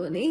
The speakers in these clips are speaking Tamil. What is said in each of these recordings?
தோனி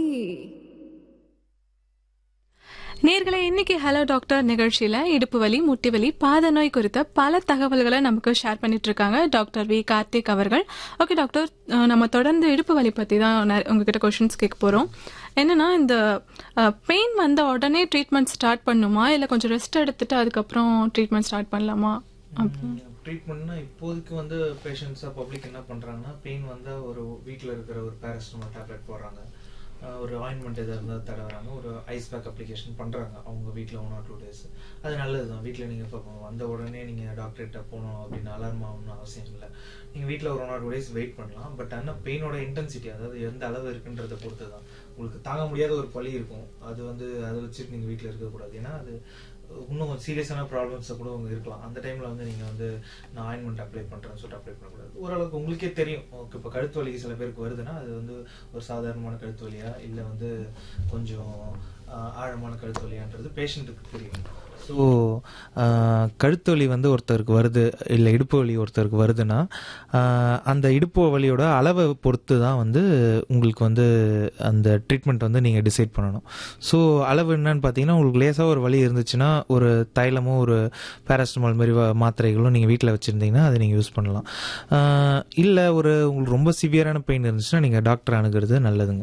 நேர்களை இன்னைக்கு ஹலோ டாக்டர் நிகழ்ச்சியில இடுப்பு வலி முட்டி வலி பாத நோய் குறித்த பல தகவல்களை நமக்கு ஷேர் பண்ணிட்டு இருக்காங்க டாக்டர் வி கார்த்திக் அவர்கள் ஓகே டாக்டர் அஹ், நம்ம தொடர்ந்து இடுப்பு வலி பத்தி தான் நெ- உங்ககிட்ட கொஷின்ஸ் கேட்க போறோம் என்னன்னா இந்த பெயின் வந்த உடனே ட்ரீட்மெண்ட் ஸ்டார்ட் பண்ணுமா இல்ல கொஞ்சம் ரெஸ்ட் எடுத்துட்டு அதுக்கப்புறம் ட்ரீட்மெண்ட் ஸ்டார்ட் பண்ணலாமா அப்படி- ட்ரீட்மெண்ட்னா இப்போதைக்கு வந்து பேஷண்ட்ஸாக பப்ளிக் என்ன பண்ணுறாங்கன்னா பெயின் வந்தால் ஒரு வீட்டில் இருக்கிற ஒரு பேரஸ்டமால் டேப்லெட் போடுறாங்க அஹ் ஒரு ஆயின்மெண்ட் எதாவது இருந்தால் தடவுறாங்க ஒரு ஐஸ் பேக் அப்ளிகேஷன் பண்ணுறாங்க அவங்க வீட்டில் ஒன் ஆர் டூ டேஸ் அது நல்லது தான் வீட்டில் நீங்கள் இப்போ வந்த உடனே நீங்கள் டாக்டர்கிட்ட போகணும் அப்படின்னு அலார்ம் ஆகணும்னு அவசியம் இல்லை நீங்கள் வீட்டில் ஒரு one or two days wait பண்ணலாம் பட் ஆனால் பெயினோட இன்டென்சிட்டி அதாவது எந்த அளவு இருக்குன்றதை பொறுத்து தான் உங்களுக்கு தாங்க முடியாத ஒரு பழி இருக்கும் அது வந்து அதை வச்சுட்டு நீங்கள் வீட்டில் இருக்கக்கூடாது ஏன்னா அது இன்னும் சீரியஸான ப்ராப்ளம்ஸை கூட உங்க இருக்கலாம் அந்த டைம்ல வந்து நீங்க வந்து நான் ஆயின்மெண்ட் அப்ளை பண்றேன்னு சொல்லிட்டு அப்ளை பண்ணக்கூடாது ஓரளவுக்கு உங்களுக்கே தெரியும் ஓகே இப்போ கழுத்து வலி சில பேருக்கு வருதுன்னா அது வந்து ஒரு சாதாரணமான கழுத்து வலியா இல்லை வந்து கொஞ்சம் ஆஹ், ஆழமான கழுத்து வலியான்றது பேஷண்ட்டுக்கு தெரியும் ஸோ கழுத்து வலி வந்து ஒருத்தருக்கு வருது இல்லை இடுப்பு வலி ஒருத்தருக்கு வருதுன்னா ஆஹ், அந்த இடுப்பு வலியோட அளவை பொறுத்து தான் வந்து உங்களுக்கு வந்து அந்த ட்ரீட்மெண்ட் வந்து நீங்கள் டிசைட் பண்ணணும் ஸோ அளவு என்னன்னு பார்த்தீங்கன்னா உங்களுக்கு லேசாக ஒரு வலி இருந்துச்சுன்னா ஒரு தைலமோ ஒரு பேராசிட்டமால் மாதிரி வ- மாத்திரைகளும் நீங்கள் வீட்டில் வச்சுருந்தீங்கன்னா அதை நீங்கள் யூஸ் பண்ணலாம் இல்லை ஒரு உங்களுக்கு ரொம்ப சிவியரான பெயின் இருந்துச்சுன்னா நீங்கள் டாக்டர் அணுகிறது நல்லதுங்க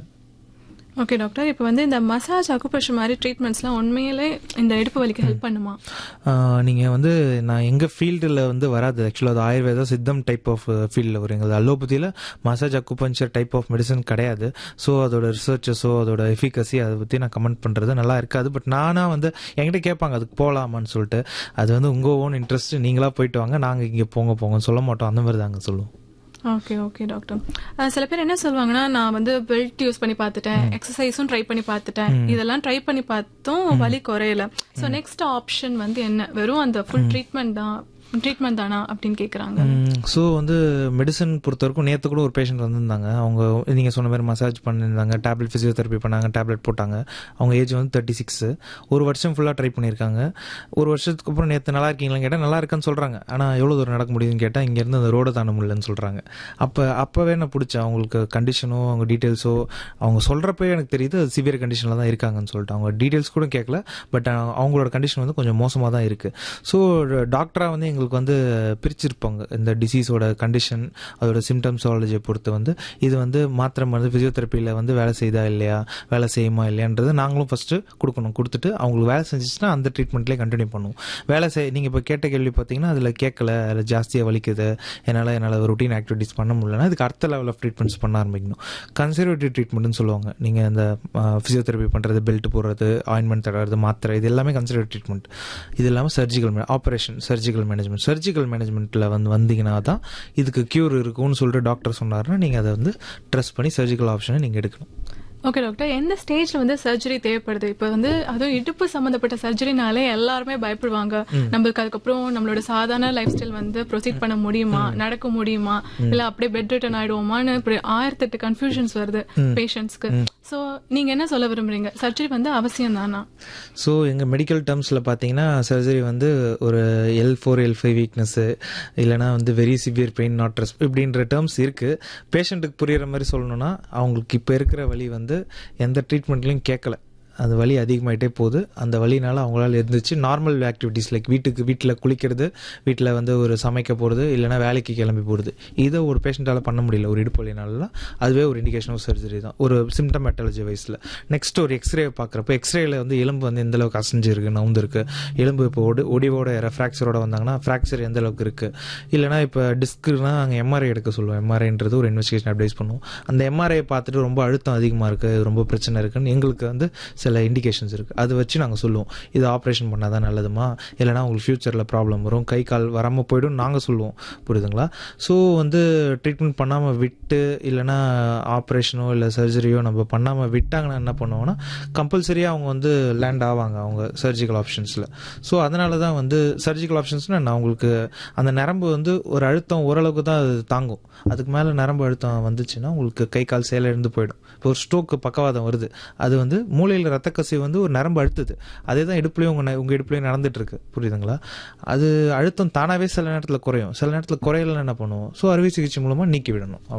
ஓகே டாக்டர் இப்போ வந்து இந்த மசாஜ் அக்குப்ரெஷர் மாதிரி ட்ரீட்மெண்ட்ஸ்லாம் உண்மையிலே இந்த இடுப்பு வலிக்கு ஹெல்ப் பண்ணுமா நீங்கள் வந்து நான் எங்கள் ஃபீல்டில் வந்து வராது ஆக்சுவலாக அது ஆயுர்வேதா சித்தம் டைப் ஆஃப் ஃபீல்டில் வரும் எங்களுக்கு அலோபதியில் massage acupuncture type of medicine கிடையாது ஸோ அதோட ரிசர்ச்சஸோ அதோட எஃபிகசி அதை பற்றி நான் கமெண்ட் பண்ணுறது நல்லா இருக்காது பட் நானாக வந்து என்கிட்ட கேட்பாங்க அதுக்கு போகலாமான்னு சொல்லிட்டு அது வந்து உங்கள் ஓன் இன்ட்ரெஸ்ட் நீங்களாக போயிட்டு வாங்க நாங்கள் இங்கே போங்க போங்கன்னு சொல்ல மாட்டோம் அந்த மாதிரி தாங்க சொல்லுவோம் ஓகே ஓகே டாக்டர் அஹ் சில பேர் என்ன சொல்லுவாங்கன்னா நான் வந்து பெல்ட் யூஸ் பண்ணி பார்த்துட்டேன் எக்ஸசைஸும் ட்ரை பண்ணி பார்த்துட்டேன் இதெல்லாம் ட்ரை பண்ணி பார்த்தும் வலி குறையல ஸோ நெக்ஸ்ட் ஆப்ஷன் வந்து என்ன வெறும் அந்த ஃபுல் ட்ரீட்மெண்ட் தான் ட்ரீட்மெண்ட் தானா அப்படின்னு கேக்குறாங்க ஸோ வந்து மெடிசன் பொறுத்த வரைக்கும் நேற்று கூட ஒரு பேஷண்ட் வந்திருந்தாங்க அவங்க நீங்கள் சொன்ன மாதிரி மசாஜ் பண்ணியிருந்தாங்க டேப்லெட் ஃபிசியோதெரப்பி பண்ணாங்க டேப்லெட் போட்டாங்க அவங்க ஏஜ் வந்து தேர்ட்டி சிக்ஸு ஒரு வருஷம் ஃபுல்லாக ட்ரை பண்ணியிருக்காங்க ஒரு வருஷத்துக்கு அப்புறம் நேற்று நல்லா இருக்கீங்களான்னு கேட்டால் நல்லா இருக்கேன்னு சொல்கிறாங்க ஆனால் எவ்வளோ தூரம் நடக்க முடியுதுன்னு கேட்டால் இங்கேருந்து அந்த ரோடை தாண்ட முடியலன்னு சொல்கிறாங்க அப்போ அப்போவே நான் பிடிச்சேன் அவங்களுக்கு கண்டிஷனோ அவங்க டீட்டெயில்ஸோ அவங்க சொல்கிறப்பவே எனக்கு தெரியுது அது சிவியர் கண்டிஷனில் தான் இருக்காங்கன்னு சொல்லிட்டு அவங்க டீட்டெயில்ஸ் கூட கேட்கல பட் அவங்களோட கண்டிஷன் வந்து கொஞ்சம் மோசமாக தான் இருக்குது ஸோ டாக்டராக வந்து எங்களுக்கு வந்து பிரிச்சிருப்பாங்க இந்த டிசீஸோட கண்டிஷன் அதோட சிம்டம்ஸாலஜியை பொறுத்து வந்து இது வந்து மாத்திரை மருந்து ஃபிசியோதெரப்பியில் வந்து வேலை செய்தா இல்லையா வேலை செய்யுமா இல்லையான்றது நாங்களும் ஃபஸ்ட்டு கொடுக்கணும் கொடுத்துட்டு அவங்களுக்கு வேலை செஞ்சிச்சுன்னா அந்த ட்ரீட்மெண்ட்லேயே கண்டினியூ பண்ணுவோம் வேலை செய் நீங்கள் இப்போ கேட்ட கேள்வி பார்த்தீங்கன்னா அதில் கேட்கல அதில் ஜாஸ்தியாக வலிக்குது என்னால் என்னால் ரொட்டீன் ஆக்டிவிட்டிஸ் பண்ண முடியலன்னா இதுக்கு அடுத்த லெவல் ஆஃப் ட்ரீட்மெண்ட்ஸ் பண்ண ஆரம்பிக்கணும் கன்சர்வேட்டிவ் ட்ரீட்மெண்ட்னு சொல்லுவாங்க நீங்கள் இந்த ஃபிசியோதெரப்பி பண்ணுறது பெல்ட் போடுறது ஆயின்மெண்ட் தடவுறது மாத்திரை இது எல்லாமே கன்சர்வேட்டிவ் ட்ரீட்மெண்ட் இது இல்லாமல் surgical operation surgical management surgical மேனேஜ்மெண்ட்டில் வந்து வந்தீங்கன்னா தான் இதுக்கு க்யூர் இருக்கும்னு சொல்லிட்டு டாக்டர் சொன்னாருன்னா நீங்கள் அதை வந்து ட்ரெஸ் பண்ணி சர்ஜிக்கல் ஆப்ஷனை நீங்கள் எடுக்கணும் ஓகே டாக்டர் எந்த ஸ்டேஜ்ல வந்து சர்ஜரி தேவைப்படுது இப்போ வந்து அதுவும் இடுப்பு சம்பந்தப்பட்ட சர்ஜரினாலே எல்லாருமே பயப்படுவாங்க நம்மளுக்கு அதுக்கப்புறம் நம்மளோட சாதாரண லைஃப் ஸ்டைல் வந்து ப்ரொசீட் பண்ண முடியுமா நடக்க முடியுமா இல்ல அப்படியே பெட் ரிட்டன் ஆயிடுவோமான்னு இப்படி ஆயிரத்தெட்டு கன்ஃபியூஷன்ஸ் வருது பேஷண்ட்ஸ்க்கு சோ நீங்க என்ன சொல்ல விரும்புறீங்க சர்ஜரி வந்து அவசியம் தானா ஸோ எங்கள் மெடிக்கல் டேர்ம்ஸில் பார்த்தீங்கன்னா சர்ஜரி வந்து ஒரு L four L five weakness இல்லைனா வந்து வெரி சிவியர் பெயின் நாட் ரெஸ்ப் இப்படின்ற டேர்ம்ஸ் இருக்குது பேஷண்ட்டுக்கு புரியுற மாதிரி சொல்லணும்னா அவங்களுக்கு இப்போ இருக்கிற வலி வந்து எந்த ட்ரீட்மெண்ட்லையும் கேட்கல அந்த வலி அதிகமாயிட்டே போகுது அந்த வலினால அவங்களால இருந்துச்சு நார்மல் ஆக்டிவிட்டீஸ் லைக் வீட்டுக்கு வீட்டில் குளிக்கிறது வீட்டில் வந்து ஒரு சமைக்க போகிறது இல்லைனா வேலைக்கு கிளம்பி போகிறது இதை ஒரு பேஷண்ட்டால் பண்ண முடியல ஒரு இடுப்பு வலினால அதுவே ஒரு இண்டிகேஷன் ஆஃப் சர்ஜரி தான் ஒரு சிம்டமேட்டாலஜி வைஸில் நெக்ஸ்ட் ஒரு எக்ஸ்ரே பார்க்குறப்ப எக்ஸ்ரேல வந்து எலும்பு வந்து எந்த அளவுக்கு அசைஞ்சிருக்கு நவுந்திருக்கு எலும்பு இப்போ ஒடி ஒடிவோட ஃப்ராக்சரோட வந்தாங்கன்னா ஃப்ராக்சர் எந்த அளவுக்கு இருக்குது இல்லைனா இப்போ டிஸ்க்குனா அங்கே எம்ஆர்ஐ எடுக்க சொல்லுவோம் எம்ஆர்ஐன்றது ஒரு இன்வெஸ்டிகேஷன் அட்வைஸ் பண்ணுவோம் அந்த எம்ஆர்ஐ பார்த்துட்டு ரொம்ப அழுத்தம் அதிகமாக இருக்குது ரொம்ப பிரச்சனை இருக்குன்னு எங்களுக்கு வந்து சில இண்டிகேஷன்ஸ் இருக்குது அதை வச்சு நாங்கள் சொல்லுவோம் இது ஆப்ரேஷன் பண்ணால் தான் நல்லதுமா இல்லைனா உங்களுக்கு ஃப்யூச்சரில் ப்ராப்ளம் வரும் கை கால் வராமல் போய்டும் நாங்கள் சொல்லுவோம் புரியுதுங்களா ஸோ வந்து ட்ரீட்மெண்ட் பண்ணாமல் விட்டு இல்லைனா ஆப்ரேஷனோ இல்லை சர்ஜரியோ நம்ம பண்ணாமல் விட்டாங்கன்னா என்ன பண்ணுவோம்னா கம்பல்சரியாக அவங்க வந்து லேண்ட் ஆவாங்க அவங்க சர்ஜிக்கல் ஆப்ஷன்ஸில் ஸோ அதனால தான் வந்து சர்ஜிக்கல் ஆப்ஷன்ஸ்னால் நான் உங்களுக்கு அந்த நரம்பு வந்து ஒரு அழுத்தம் ஓரளவுக்கு தான் அது தாங்கும் அதுக்கு மேலே நரம்பு அழுத்தம் வந்துச்சுன்னா உங்களுக்கு கை கால் செயலிழந்து போயிடும் இப்போ ஒரு ஸ்ட்ரோக்கு பக்கவாதம் வருது அது வந்து மூளையில் ரத்த கசிவு வந்து ஒரு நரம்பு அழுத்துது அதே தான் இடுப்புலையும் உங்கள் உங்கள் இடுப்புலையும் நடந்துட்டு இருக்கு புரியுதுங்களா அது அழுத்தம் தானாகவே சில நேரத்தில் குறையும் சில நேரத்தில் குறையலன்னு என்ன பண்ணுவோம் ஸோ அறுவை சிகிச்சை மூலமாக நீக்கி விடணும்